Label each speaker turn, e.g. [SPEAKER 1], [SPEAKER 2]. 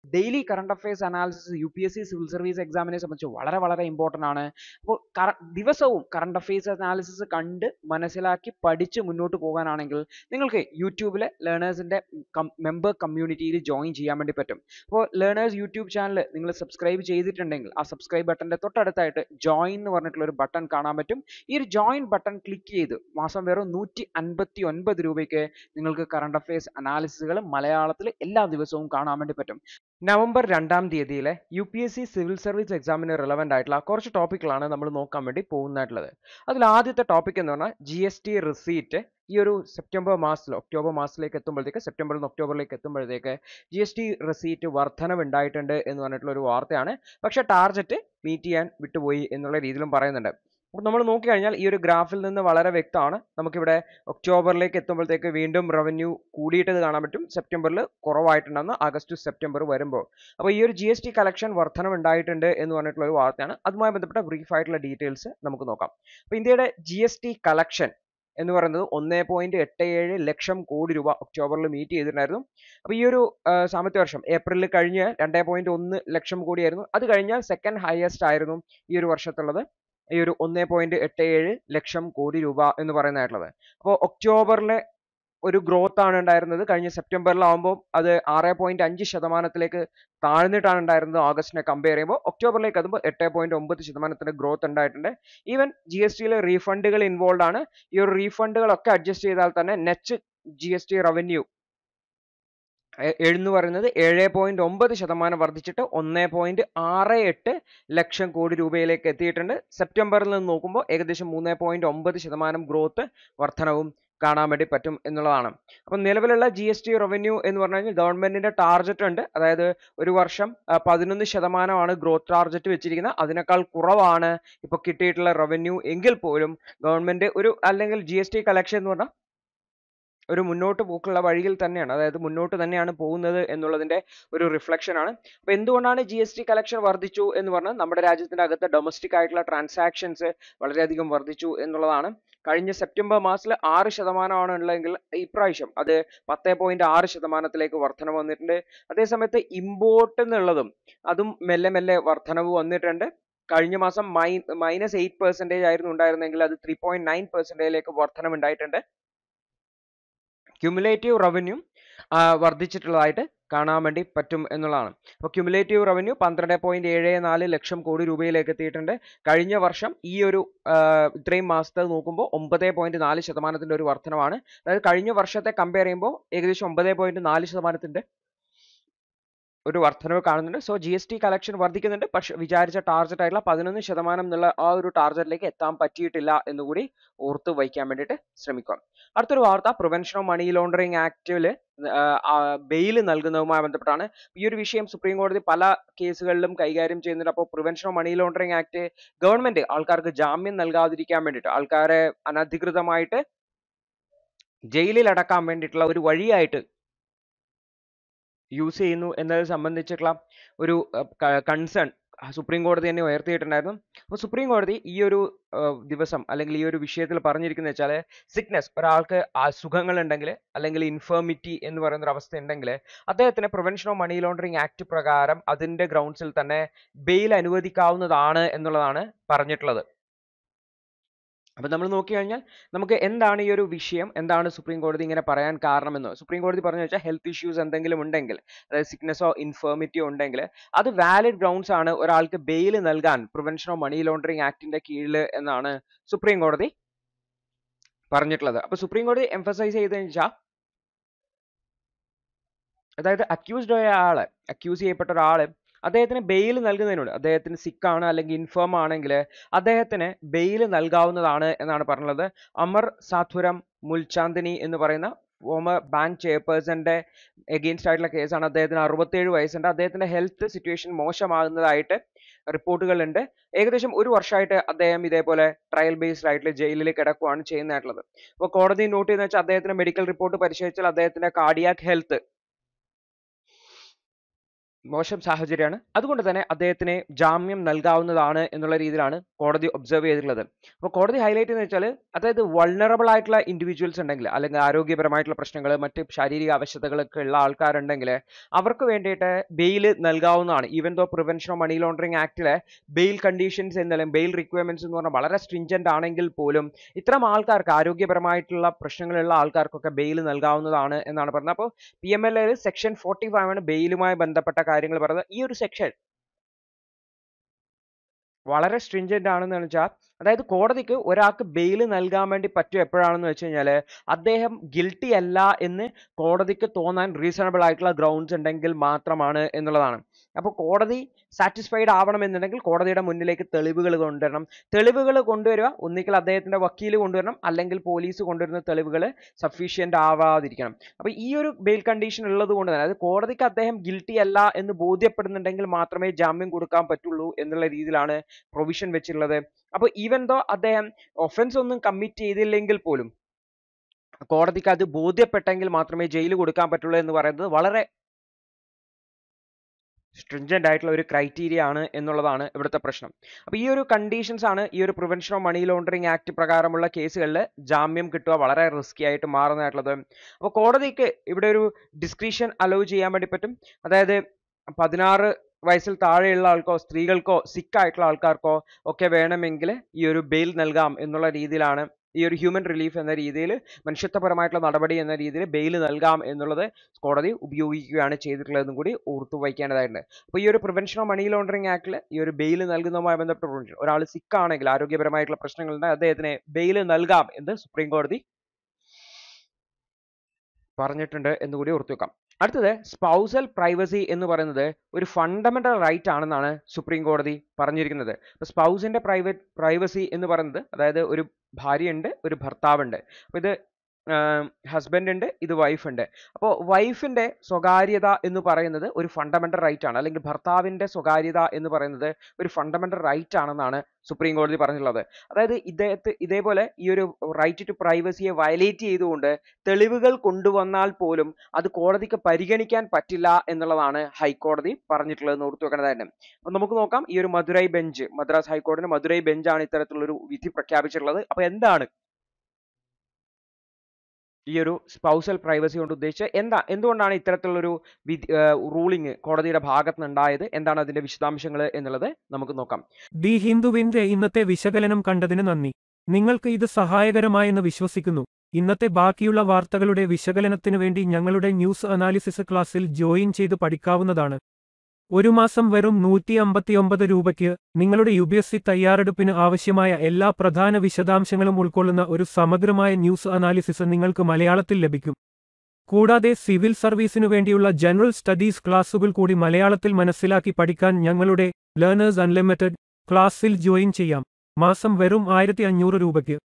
[SPEAKER 1] daily current affairs analysis U P S C civil service എക്സാമിനെ സംബന്ധിച്ച് വളരെ വളരെ ഇമ്പോർട്ടൻ്റ് ആണ് അപ്പോൾ കറ ദിവസവും കറണ്ട് അഫയേഴ്സ് അനാലിസിസ് കണ്ട് മനസ്സിലാക്കി പഠിച്ച് മുന്നോട്ട് പോകാനാണെങ്കിൽ നിങ്ങൾക്ക് യൂട്യൂബിലെ ലേണേഴ്സിൻ്റെ മെമ്പർ കമ്മ്യൂണിറ്റിയിൽ ജോയിൻ ചെയ്യാൻ വേണ്ടി പറ്റും അപ്പോൾ ലേണേഴ്സ് യൂട്യൂബ് ചാനൽ നിങ്ങൾ സബ്സ്ക്രൈബ് ചെയ്തിട്ടുണ്ടെങ്കിൽ ആ സബ്സ്ക്രൈബ് ബട്ടൻ്റെ തൊട്ടടുത്തായിട്ട് ജോയിൻ എന്ന് പറഞ്ഞിട്ടുള്ള ഒരു ബട്ടൺ കാണാൻ പറ്റും ഈ ഒരു ജോയിൻ ബട്ടൺ ക്ലിക്ക് ചെയ്ത് മാസം വെറും നൂറ്റി അൻപത്തി ഒൻപത് രൂപയ്ക്ക് നിങ്ങൾക്ക് കറണ്ട് അഫയേഴ്സ് അനാലിസിസുകൾ മലയാളത്തിൽ എല്ലാ ദിവസവും കാണാൻ വേണ്ടി പറ്റും നവംബർ രണ്ടാം തീയതിയിലെ U P S C civil service എക്സാമിന് റിലവൻ്റ് ആയിട്ടുള്ള കുറച്ച് ടോപ്പിക്കുകളാണ് നമ്മൾ നോക്കാൻ വേണ്ടി പോകുന്നതായിട്ടുള്ളത് അതിൽ ആദ്യത്തെ ടോപ്പിക് എന്ന് പറഞ്ഞാൽ ജി എസ് ടി റിസീറ്റ് ഈ ഒരു സെപ്റ്റംബർ മാസത്തിൽ ഒക്ടോബർ മാസത്തിലേക്ക് എത്തുമ്പോഴത്തേക്ക് സെപ്റ്റംബറിൽ നിന്ന് ഒക്ടോബറിലേക്ക് എത്തുമ്പോഴത്തേക്ക് ജി എസ് ടി റെസീറ്റ് വർധനവുണ്ടായിട്ടുണ്ട് എന്ന് പറഞ്ഞിട്ടുള്ള ഒരു വാർത്തയാണ് പക്ഷേ ടാർഗറ്റ് മീറ്റ് ചെയ്യാൻ വിട്ടുപോയി എന്നുള്ള രീതിയിലും പറയുന്നുണ്ട് അപ്പോൾ നമ്മൾ നോക്കിക്കഴിഞ്ഞാൽ ഈ ഒരു ഗ്രാഫിൽ നിന്ന് വളരെ വ്യക്തമാണ് നമുക്കിവിടെ ഒക്ടോബറിലേക്ക് എത്തുമ്പോഴത്തേക്ക് വീണ്ടും റവന്യൂ കൂടിയിട്ടത് കാണാൻ പറ്റും സെപ്റ്റംബറിൽ കുറവായിട്ടുണ്ടെന്ന് ആഗസ്റ്റ് ടു സെപ്റ്റംബർ വരുമ്പോൾ അപ്പോൾ ഈ ഒരു ജി എസ് ടി കളക്ഷൻ വർധനം ഉണ്ടായിട്ടുണ്ട് എന്ന് പറഞ്ഞിട്ടുള്ള ഒരു വാർത്തയാണ് അതുമായി ബന്ധപ്പെട്ട ബ്രീഫ് ആയിട്ടുള്ള ഡീറ്റെയിൽസ് നമുക്ക് നോക്കാം അപ്പോൾ ഇന്ത്യയുടെ ജി എസ് ടി കളക്ഷൻ എന്ന് പറയുന്നത് ഒന്നേ പോയിന്റ് എട്ട് ഏഴ് ലക്ഷം കോടി രൂപ ഒക്ടോബറിൽ മീറ്റ് ചെയ്തിട്ടുണ്ടായിരുന്നു അപ്പോൾ ഈ ഒരു സാമ്പത്തിക വർഷം ഏപ്രിലിൽ കഴിഞ്ഞ് രണ്ടേ പോയിന്റ് ഒന്ന് ലക്ഷം കോടിയായിരുന്നു അത് കഴിഞ്ഞാൽ സെക്കൻഡ് ഹയസ്റ്റ് ആയിരുന്നു ഈ ഒരു വർഷത്തുള്ളത് ഈ ഒരു ഒന്നേ പോയിന്റ് എട്ട് ഏഴ് ലക്ഷം കോടി രൂപ എന്ന് പറയുന്നതായിട്ടുള്ളത് അപ്പോൾ ഒക്ടോബറിലെ ഒരു ഗ്രോത്ത് ആണ് ഉണ്ടായിരുന്നത് കഴിഞ്ഞ സെപ്റ്റംബറിലാവുമ്പോൾ അത് ആറ് പോയിന്റ് അഞ്ച് ശതമാനത്തിലേക്ക് താഴ്ന്നിട്ടാണ് ഉണ്ടായിരുന്നത് ഓഗസ്റ്റിനെ കമ്പയർ ചെയ്യുമ്പോൾ ഒക്ടോബറിലേക്ക് എത്തുമ്പോൾ എട്ട് പോയിന്റ് ഒമ്പത് ശതമാനത്തിന്റെ ഗ്രോത്ത് ഉണ്ടായിട്ടുണ്ട് ഈവൻ ജി എസ് ടിയിൽ റീഫണ്ടുകൾ ഇൻവോൾവ് ആണ് ഈ ഒരു റീഫണ്ടുകളൊക്കെ അഡ്ജസ്റ്റ് ചെയ്താൽ തന്നെ net G S T revenue എന്ന് പറയുന്നത് ഏഴ് പോയിന്റ് ഒമ്പത് ശതമാനം വർദ്ധിച്ചിട്ട് ഒന്ന് പോയിന്റ് ആറ് എട്ട് ലക്ഷം കോടി രൂപയിലേക്ക് എത്തിയിട്ടുണ്ട് സെപ്റ്റംബറിൽ നിന്ന് നോക്കുമ്പോൾ ഏകദേശം മൂന്ന് പോയിന്റ് ഒമ്പത് ശതമാനം ഗ്രോത്ത് വർധനവും കാണാൻ വേണ്ടി പറ്റും എന്നുള്ളതാണ് അപ്പം നിലവിലുള്ള ജി എസ് ടി റവന്യൂ എന്ന് പറഞ്ഞു കഴിഞ്ഞാൽ ഗവൺമെന്റിന്റെ ടാർഗറ്റ് ഉണ്ട് അതായത് ഒരു വർഷം പതിനൊന്ന് ശതമാനമാണ് ഗ്രോത്ത് ടാർഗറ്റ് വെച്ചിരിക്കുന്നത് അതിനേക്കാൾ കുറവാണ് ഇപ്പോൾ കിട്ടിയിട്ടുള്ള റവന്യൂ എങ്കിൽ പോലും ഗവൺമെന്റ് ഒരു അല്ലെങ്കിൽ ജി എസ് ടി കളക്ഷൻ എന്ന് പറഞ്ഞാൽ ഒരു മുന്നോട്ട് പോക്കുള്ള വഴിയിൽ തന്നെയാണ് അതായത് മുന്നോട്ട് തന്നെയാണ് പോകുന്നത് എന്നുള്ളതിന്റെ ഒരു റിഫ്ലക്ഷൻ ആണ് അപ്പോൾ എന്തുകൊണ്ടാണ് ജി എസ് ടി കളക്ഷൻ വർദ്ധിച്ചു എന്ന് പറഞ്ഞാൽ നമ്മുടെ രാജ്യത്തിന്റെ അകത്ത് ഡൊമസ്റ്റിക് ആയിട്ടുള്ള ട്രാൻസാക്ഷൻസ് വളരെയധികം വർദ്ധിച്ചു എന്നുള്ളതാണ് കഴിഞ്ഞ സെപ്റ്റംബർ മാസത്തിൽ ആറ് ശതമാനമാണ് ഉള്ളതെങ്കിൽ ഇപ്രാവശ്യം അത് പത്ത് പോയിന്റ് ആറ് ശതമാനത്തിലേക്ക് വർധന വന്നിട്ടുണ്ട് അതേസമയത്ത് ഇമ്പോർട്ട് എന്നുള്ളതും അതും മെല്ലെ മെല്ലെ വർധനവ് വന്നിട്ടുണ്ട് കഴിഞ്ഞ മാസം മൈ മൈനസ് എയ്റ്റ് പെർസെൻറ്റേജ് ആയിരുന്നു ഉണ്ടായിരുന്നെങ്കിൽ അത് ത്രീ പോയിന്റ് നയൻ പെർസെൻറ്റേജിലേക്ക് വർധനവുണ്ടായിട്ടുണ്ട് ക്യുമുലേറ്റീവ് റവന്യൂ വർദ്ധിച്ചിട്ടുള്ളതായിട്ട് കാണാൻ വേണ്ടി പറ്റും എന്നുള്ളതാണ് അപ്പോൾ ക്യുമുലേറ്റീവ് റവന്യൂ പന്ത്രണ്ട് പോയിന്റ് ഏഴ് നാല് ലക്ഷം കോടി രൂപയിലേക്ക് എത്തിയിട്ടുണ്ട് കഴിഞ്ഞ വർഷം ഈ ഒരു ഇത്രയും മാസത്തെ നോക്കുമ്പോൾ ഒമ്പത് പോയിന്റ് നാല് ശതമാനത്തിന്റെ ഒരു വർധനമാണ് അതായത് കഴിഞ്ഞ വർഷത്തെ കമ്പയർ ചെയ്യുമ്പോൾ ഏകദേശം ഒമ്പത് പോയിന്റ് നാല് ശതമാനത്തിന്റെ ഒരു വർധനവ് കാണുന്നുണ്ട് so G S T collection വർദ്ധിക്കുന്നുണ്ട് പക്ഷെ വിചാരിച്ച ടാർഗറ്റ് ആയിട്ടുള്ള പതിനൊന്ന് ശതമാനം എന്നുള്ള ആ ഒരു ടാർഗറ്റിലേക്ക് എത്താൻ പറ്റിയിട്ടില്ല എന്നുകൂടി ഓർത്ത് വയ്ക്കാൻ വേണ്ടിയിട്ട് ശ്രമിക്കുക അടുത്തൊരു വാർത്ത പ്രിവെൻഷൻ ഓഫ് മണി ലോണ്ടറിങ് ആക്ടിൽ ബെയിൽ നൽകുന്നതുമായി ബന്ധപ്പെട്ടാണ് ഈ ഒരു വിഷയം സുപ്രീം കോടതി പല കേസുകളിലും കൈകാര്യം ചെയ്യുന്നുണ്ട് അപ്പോൾ prevention of money laundering act government ആൾക്കാർക്ക് ജാമ്യം നൽകാതിരിക്കാൻ വേണ്ടിയിട്ട് ആൾക്കാരെ അനധികൃതമായിട്ട് ജയിലിൽ അടക്കാൻ വേണ്ടിയിട്ടുള്ള ഒരു വഴിയായിട്ട് യൂസ് ചെയ്യുന്നു എന്നത് സംബന്ധിച്ചിട്ടുള്ള ഒരു കൺസേൺ സുപ്രീം കോടതി തന്നെ ഉയർത്തിയിട്ടുണ്ടായിരുന്നു അപ്പോൾ സുപ്രീം കോടതി ഈ ഒരു ദിവസം അല്ലെങ്കിൽ ഈ ഒരു വിഷയത്തിൽ പറഞ്ഞിരിക്കുന്നത് വെച്ചാൽ സിക്നസ് ഒരാൾക്ക് അസുഖങ്ങൾ ഉണ്ടെങ്കിൽ അല്ലെങ്കിൽ ഇൻഫേമിറ്റി എന്ന് പറയുന്ന ഒരു അവസ്ഥ ഉണ്ടെങ്കിൽ അദ്ദേഹത്തിന് prevention of money laundering act പ്രകാരം അതിന്റെ ഗ്രൗണ്ട്സിൽ തന്നെ ബെയിൽ അനുവദിക്കാവുന്നതാണ് എന്നുള്ളതാണ് പറഞ്ഞിട്ടുള്ളത് അപ്പം നമ്മൾ നോക്കിക്കഴിഞ്ഞാൽ നമുക്ക് എന്താണ് ഈ ഒരു വിഷയം എന്താണ് സുപ്രീം കോടതി ഇങ്ങനെ പറയാൻ കാരണമെന്ന് സുപ്രീം കോടതി പറഞ്ഞു വെച്ചാൽ ഹെൽത്ത് ഇഷ്യൂസ് എന്തെങ്കിലും ഉണ്ടെങ്കിൽ അതായത് സിക്നസോ ഇൻഫേമിറ്റിയോ ഉണ്ടെങ്കിൽ അത് വാലിഡ് ഗ്രൗണ്ട്സ് ആണ് ഒരാൾക്ക് ബെയിൽ നൽകാൻ പ്രിവെൻഷൻ ഓഫ് മണി ലോണ്ടറിങ് ആക്ടിന്റെ കീഴിൽ എന്നാണ് സുപ്രീം കോടതി പറഞ്ഞിട്ടുള്ളത് അപ്പൊ സുപ്രീം കോടതി എംഫസൈസ് ചെയ്തതെന്ന് വെച്ചാൽ അതായത് അക്യൂസ്ഡ് ആയ ആള് അക്യൂസ് ചെയ്യപ്പെട്ട ഒരാള് അദ്ദേഹത്തിന് ബെയിൽ നൽകുന്നതിനോട് അദ്ദേഹത്തിന് സിക്കാണ് അല്ലെങ്കിൽ ഇൻഫേം ആണെങ്കിൽ അദ്ദേഹത്തിന് ബെയിൽ നൽകാവുന്നതാണ് എന്നാണ് പറഞ്ഞത് അമർ സാധുരം മുൽചാന്ദിനി എന്ന് പറയുന്ന ഫോമർ ബാങ്ക് ചെയർപേഴ്സന്റെ എഗെയിൻസ്റ്റ് ആയിട്ടുള്ള കേസാണ് അദ്ദേഹത്തിന് അറുപത്തേഴ് വയസ്സുണ്ട് അദ്ദേഹത്തിന്റെ ഹെൽത്ത് സിറ്റുവേഷൻ മോശമാകുന്നതായിട്ട് റിപ്പോർട്ടുകളുണ്ട് ഏകദേശം ഒരു വർഷമായിട്ട് അദ്ദേഹം ഇതേപോലെ ട്രയൽ ബേസ്ഡ് ആയിട്ട് ജയിലിൽ കിടക്കുകയാണ് ചെയ്യുന്നതായിട്ടുള്ളത് അപ്പോൾ കോടതി നോട്ട് ചെയ്യുന്ന വെച്ചാൽ അദ്ദേഹത്തിന്റെ മെഡിക്കൽ റിപ്പോർട്ട് പരിശോധിച്ചാൽ അദ്ദേഹത്തിന്റെ കാർഡിയാക് ഹെൽത്ത് മോശം സാഹചര്യമാണ് അതുകൊണ്ട് തന്നെ അദ്ദേഹത്തിന് ജാമ്യം നൽകാവുന്നതാണ് എന്നുള്ള രീതിയിലാണ് കോടതി ഒബ്സർവ് ചെയ്തിട്ടുള്ളത് അപ്പോൾ കോടതി ഹൈലൈറ്റ് എന്ന് വെച്ചാൽ അതായത് വൾണറബിൾ ആയിട്ടുള്ള ഇൻഡിവിജ്വൽസ് ഉണ്ടെങ്കിൽ അല്ലെങ്കിൽ ആരോഗ്യപരമായിട്ടുള്ള പ്രശ്നങ്ങൾ മറ്റ് ശാരീരിക അവശതകളൊക്കെ ഉള്ള ആൾക്കാരുണ്ടെങ്കിൽ അവർക്ക് വേണ്ടിയിട്ട് ബെയിൽ നൽകാവുന്നതാണ് even though prevention of money laundering ആക്ടിലെ ബെയിൽ കണ്ടീഷൻസ് എന്നാലും ബെയിൽ റിക്വയർമെന്റ്സ് എന്ന് പറഞ്ഞാൽ വളരെ സ്ട്രിഞ്ചന്റ് ആണെങ്കിൽ പോലും ഇത്തരം ആൾക്കാർക്ക് ആരോഗ്യപരമായിട്ടുള്ള പ്രശ്നങ്ങളുള്ള ആൾക്കാർക്കൊക്കെ ബെയിൽ നൽകാവുന്നതാണ് എന്നാണ് പറഞ്ഞത് അപ്പോൾ P M L A section forty five ആണ് ബെയിലുമായി ബന്ധപ്പെട്ട കാര്യങ്ങൾ പറയുന്നത് ഈ ഒരു സെക്ഷൻ വളരെ സ്ട്രിഞ്ചന്റ് ആണെന്ന് വെച്ചാൽ അതായത് കോടതിക്ക് ഒരാൾക്ക് ബെയിൽ നൽകാൻ വേണ്ടി പറ്റും എപ്പോഴാണെന്ന് വെച്ച് കഴിഞ്ഞാൽ അദ്ദേഹം ഗിൽട്ടി അല്ല എന്ന് കോടതിക്ക് തോന്നാൻ റീസണബിൾ ആയിട്ടുള്ള ഗ്രൗണ്ട്സ് ഉണ്ടെങ്കിൽ മാത്രമാണ് എന്നുള്ളതാണ് അപ്പോൾ കോടതി സാറ്റിസ്ഫൈഡ് ആവണമെന്നുണ്ടെങ്കിൽ കോടതിയുടെ മുന്നിലേക്ക് തെളിവുകൾ കൊണ്ടുവരണം തെളിവുകൾ കൊണ്ടുവരിക ഒന്നിക്കൽ അദ്ദേഹത്തിന്റെ വക്കീൽ കൊണ്ടുവരണം അല്ലെങ്കിൽ പോലീസ് കൊണ്ടുവരുന്ന തെളിവുകൾ സഫീഷ്യന്റ് ആവാതിരിക്കണം അപ്പോൾ ഈ ഒരു ബെയിൽ കണ്ടീഷൻ ഉള്ളത് കൊണ്ട് തന്നെ അതായത് കോടതിക്ക് അദ്ദേഹം ഗിൽട്ടി അല്ല എന്ന് ബോധ്യപ്പെടുന്നുണ്ടെങ്കിൽ മാത്രമേ ജാമ്യം കൊടുക്കാൻ പറ്റുള്ളൂ എന്നുള്ള രീതിയിലാണ് പ്രൊവിഷൻ വെച്ചിട്ടുള്ളത് അപ്പോൾ ഈവൻ ദോ അദ്ദേഹം ഒഫൻസ് ഒന്നും കമ്മിറ്റ് ചെയ്തില്ലെങ്കിൽ പോലും കോടതിക്ക് അത് ബോധ്യപ്പെട്ടെങ്കിൽ മാത്രമേ ജയിൽ കൊടുക്കാൻ പറ്റുള്ളൂ എന്ന് പറയുന്നത് വളരെ സ്ട്രിഞ്ചന്റ് ആയിട്ടുള്ള ഒരു ക്രൈറ്റീരിയ ആണ് എന്നുള്ളതാണ് ഇവിടുത്തെ പ്രശ്നം അപ്പോൾ ഈ ഒരു കണ്ടീഷൻസ് ആണ് ഈ ഒരു prevention of money laundering act പ്രകാരമുള്ള കേസുകളിൽ ജാമ്യം കിട്ടുക വളരെ റിസ്കി ആയിട്ട് മാറുന്നതായിട്ടുള്ളത് അപ്പോൾ കോടതിക്ക് ഇവിടെ ഒരു ഡിസ്ക്രിഷൻ അലോ ചെയ്യാൻ വേണ്ടി പറ്റും അതായത് പതിനാറ് വയസ്സിൽ താഴെയുള്ള ആൾക്കോ സ്ത്രീകൾക്കോ സിക്ക് ആയിട്ടുള്ള ആൾക്കാർക്കോ ഒക്കെ വേണമെങ്കിൽ ഈ ഒരു ബെയിൽ നൽകാം എന്നുള്ള രീതിയിലാണ് ഈ ഒരു ഹ്യൂമൻ റിലീഫ് എന്ന രീതിയിൽ മനുഷ്യത്വപരമായിട്ടുള്ള നടപടി എന്ന രീതിയിൽ ബെയിൽ നൽകാം എന്നുള്ളത് കോടതി ഉപയോഗിക്കുകയാണ് ചെയ്തിട്ടുള്ളതെന്നും കൂടി ഓർത്തു വയ്ക്കേണ്ടതായിട്ടുണ്ട് അപ്പോൾ ഈ ഒരു പ്രിവെൻഷൻ ഓഫ് മണി ലോണ്ടറിംഗ് ആക്ടിൽ ഈ ഒരു ബെയിൽ നൽകുന്നതുമായി ബന്ധപ്പെട്ട പ്രൊവിഷൻ ഒരാൾ സിക്ക് ആണെങ്കിൽ ആരോഗ്യപരമായിട്ടുള്ള പ്രശ്നങ്ങളുണ്ട് അദ്ദേഹത്തിന് ബെയിൽ നൽകാം എന്ന് സുപ്രീം കോടതി പറഞ്ഞിട്ടുണ്ട് എന്ന് കൂടി ഓർത്തു വെക്കാം അടുത്തത് സ്പൗസൽ പ്രൈവസി എന്ന് പറയുന്നത് ഒരു ഫണ്ടമെന്റൽ റൈറ്റ് ആണെന്നാണ് സുപ്രീം കോടതി പറഞ്ഞിരിക്കുന്നത് അപ്പോൾ സ്പൗസിന്റെ പ്രൈവറ്റ് പ്രൈവസി എന്ന് പറയുന്നത് അതായത് ഒരു ഭാര്യയുണ്ട് ഒരു ഭർത്താവുണ്ട് അപ്പോൾ ഇത് ഹസ്ബൻഡ് ഉണ്ട് ഇത് വൈഫ് ഉണ്ട് അപ്പോൾ വൈഫിന്റെ സ്വകാര്യത എന്ന് പറയുന്നത് ഒരു ഫണ്ടമെന്റൽ റൈറ്റ് ആണ് അല്ലെങ്കിൽ ഭർത്താവിന്റെ സ്വകാര്യത എന്ന് പറയുന്നത് ഒരു ഫണ്ടമെന്റൽ റൈറ്റ് ആണെന്നാണ് സുപ്രീം കോടതി പറഞ്ഞിട്ടുള്ളത് അതായത് ഇദ്ദേഹത്തെ ഇതേപോലെ ഈ ഒരു റൈറ്റ് ടു പ്രൈവസിയെ വയലേറ്റ് ചെയ്തുകൊണ്ട് തെളിവുകൾ കൊണ്ടുവന്നാൽ പോലും അത് കോടതിക്ക് പരിഗണിക്കാൻ പറ്റില്ല എന്നുള്ളതാണ് ഹൈക്കോടതി പറഞ്ഞിട്ടുള്ളത് ഓർത്തു വെക്കേണ്ടതായിട്ട് അപ്പൊ നമുക്ക് നോക്കാം ഈ ഒരു മധുരൈ ബെഞ്ച് മദ്രാസ് ഹൈക്കോടതിന്റെ മധുരൈ ബെഞ്ചാണ് ഇത്തരത്തിലുള്ളൊരു വിധി പ്രഖ്യാപിച്ചിട്ടുള്ളത് അപ്പൊ എന്താണ് ഈ ഒരു സ്പൗസൽ പ്രൈവസി കൊണ്ട് ഉദ്ദേശിച്ചത് എന്താ എന്തുകൊണ്ടാണ് ഇത്തരത്തിലുള്ളൊരു വിധി റൂളിംഗ് കോടതിയുടെ ഭാഗത്ത് നിന്നുണ്ടായത് എന്താണ് അതിന്റെ വിശദാംശങ്ങൾ എന്നുള്ളത് നമുക്ക് നോക്കാം
[SPEAKER 2] ദി ഹിന്ദുവിന്റെ ഇന്നത്തെ വിശകലനം കണ്ടതിന് നന്ദി നിങ്ങൾക്ക് ഇത് സഹായകരമായെന്ന് വിശ്വസിക്കുന്നു ഇന്നത്തെ ബാക്കിയുള്ള വാർത്തകളുടെ വിശകലനത്തിനു വേണ്ടി ഞങ്ങളുടെ ന്യൂസ് അനാലിസിസ് ക്ലാസ്സിൽ ജോയിൻ ചെയ്ത് പഠിക്കാവുന്നതാണ് ഒരു മാസം വെറും നൂറ്റി അമ്പത്തിയൊമ്പത് രൂപയ്ക്ക് നിങ്ങളുടെ യു ബി എസ് സി തയ്യാറെടുപ്പിന് ആവശ്യമായ എല്ലാ പ്രധാന വിശദാംശങ്ങളും ഉൾക്കൊള്ളുന്ന ഒരു സമഗ്രമായ ന്യൂസ് അനാലിസിസ് നിങ്ങൾക്ക് മലയാളത്തിൽ ലഭിക്കും കൂടാതെ സിവിൽ സർവീസിനു വേണ്ടിയുള്ള ജനറൽ സ്റ്റഡീസ് ക്ലാസുകൾ കൂടി മലയാളത്തിൽ മനസ്സിലാക്കി പഠിക്കാൻ ഞങ്ങളുടെ ലേണേഴ്സ് അൺലിമിറ്റഡ് ക്ലാസ്സിൽ ജോയിൻ ചെയ്യാം മാസം വെറും ആയിരത്തി അഞ്ഞൂറ് രൂപയ്ക്ക്